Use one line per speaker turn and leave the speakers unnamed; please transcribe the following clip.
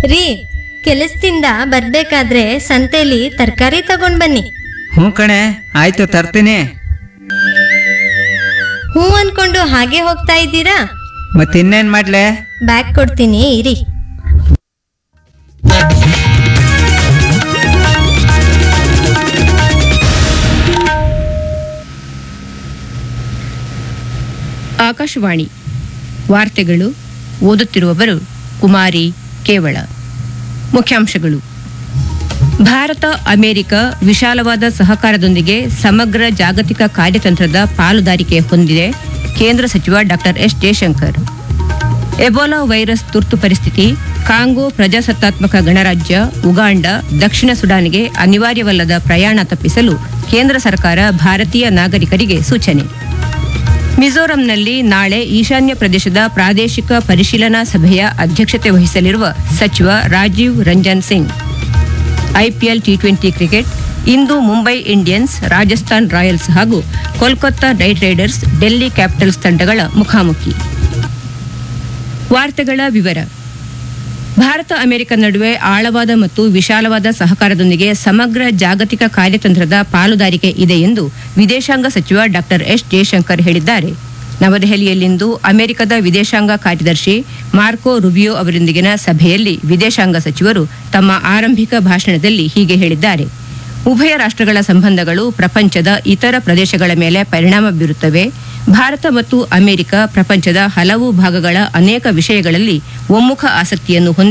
ರೀ ಕೆಲಸದಿಂದ ಬರ್ಬೇಕಾದ್ರೆ ಸಂತೆಲಿ ತರಕಾರಿ ತಗೊಂಡ್ ಬನ್ನಿ
ಹ್ಞೂ ಕಣೆ ಆಯ್ತು ತರ್ತೀನಿ
ಹೂ ಅನ್ಕೊಂಡು ಹಾಗೆ ಹೋಗ್ತಾ ಇದ್ದೀರಾ
ಮತ್ತಿನ್ನೇನು ಮಾಡ್ಲೆ
ಬ್ಯಾಗ್ ಕೊಡ್ತೀನಿ ಇರಿ
ಆಕಾಶವಾಣಿ ವಾರ್ತೆಗಳು ಓದುತ್ತಿರುವವರು ಕುಮಾರಿ ಕೇವಳ ಮುಖ್ಯಾಂಶಗಳು ಭಾರತ ಅಮೆರಿಕ ವಿಶಾಲವಾದ ಸಹಕಾರದೊಂದಿಗೆ ಸಮಗ್ರ ಜಾಗತಿಕ ಕಾರ್ಯತಂತ್ರದ ಪಾಲುದಾರಿಕೆ ಹೊಂದಿದೆ ಕೇಂದ್ರ ಸಚಿವ doctor S Jaishankar ebola virus ತುರ್ತು ಪರಿಸ್ಥಿತಿ ಕಾಂಗೋ ಪ್ರಜಾಸತ್ತಾತ್ಮಕ ಗಣರಾಜ್ಯ ಉಗಾಂಡ ದಕ್ಷಿಣ ಸುಡಾನ್ಗೆ ಅನಿವಾರ್ಯವಲ್ಲದ ಪ್ರಯಾಣ ತಪ್ಪಿಸಲು ಕೇಂದ್ರ ಸರ್ಕಾರ ಭಾರತೀಯ ನಾಗರಿಕರಿಗೆ ಸೂಚನೆ ಮಿಜೋರಂನಲ್ಲಿ ನಾಳೆ ಈಶಾನ್ಯ ಪ್ರದೇಶದ ಪ್ರಾದೇಶಿಕ ಪರಿಶೀಲನಾ ಸಭೆಯ ಅಧ್ಯಕ್ಷತೆ ವಹಿಸಲಿರುವ ಸಚಿವ Rajiv Ranjan Singh IPL T twenty cricket ಇಂದು ಮುಂಬೈ ಇಂಡಿಯನ್ಸ್ ರಾಜಸ್ಥಾನ್ ರಾಯಲ್ಸ್ ಹಾಗೂ Kolkata Knight Riders Delhi Capitals ತಂಡಗಳ ಮುಖಾಮುಖಿ ವಾರ್ತೆಗಳ ವಿವರ ಭಾರತ ಅಮೆರಿಕ ನಡುವೆ ಆಳವಾದ ಮತ್ತು ವಿಶಾಲವಾದ ಸಹಕಾರದೊಂದಿಗೆ ಸಮಗ್ರ ಜಾಗತಿಕ ಕಾರ್ಯತಂತ್ರದ ಪಾಲುದಾರಿಕೆ ಇದೆ ಎಂದು ವಿದೇಶಾಂಗ ಸಚಿವ ಡಾಕ್ಟರ್ ಎಸ್ ಜಯಶಂಕರ್ ಹೇಳಿದ್ದಾರೆ ನವದೆಹಲಿಯಲ್ಲಿಂದು ಅಮೆರಿಕದ ವಿದೇಶಾಂಗ ಕಾರ್ಯದರ್ಶಿ ಮಾರ್ಕೋ ರುಬಿಯೋ ಅವರೊಂದಿಗಿನ ಸಭೆಯಲ್ಲಿ ವಿದೇಶಾಂಗ ಸಚಿವರು ತಮ್ಮ ಆರಂಭಿಕ ಭಾಷಣದಲ್ಲಿ ಹೀಗೆ ಹೇಳಿದ್ದಾರೆ ಉಭಯ ರಾಷ್ಟ್ರಗಳ ಸಂಬಂಧಗಳು ಪ್ರಪಂಚದ ಇತರ ಪ್ರದೇಶಗಳ ಮೇಲೆ ಪರಿಣಾಮ ಬೀರುತ್ತವೆ ಭಾರತ ಮತ್ತು ಅಮೆರಿಕ ಪ್ರಪಂಚದ ಹಲವು ಭಾಗಗಳ ಅನೇಕ ವಿಷಯಗಳಲ್ಲಿ ಒಮ್ಮುಖ ಆಸಕ್ತಿಯನ್ನು ಹೊಂದಿ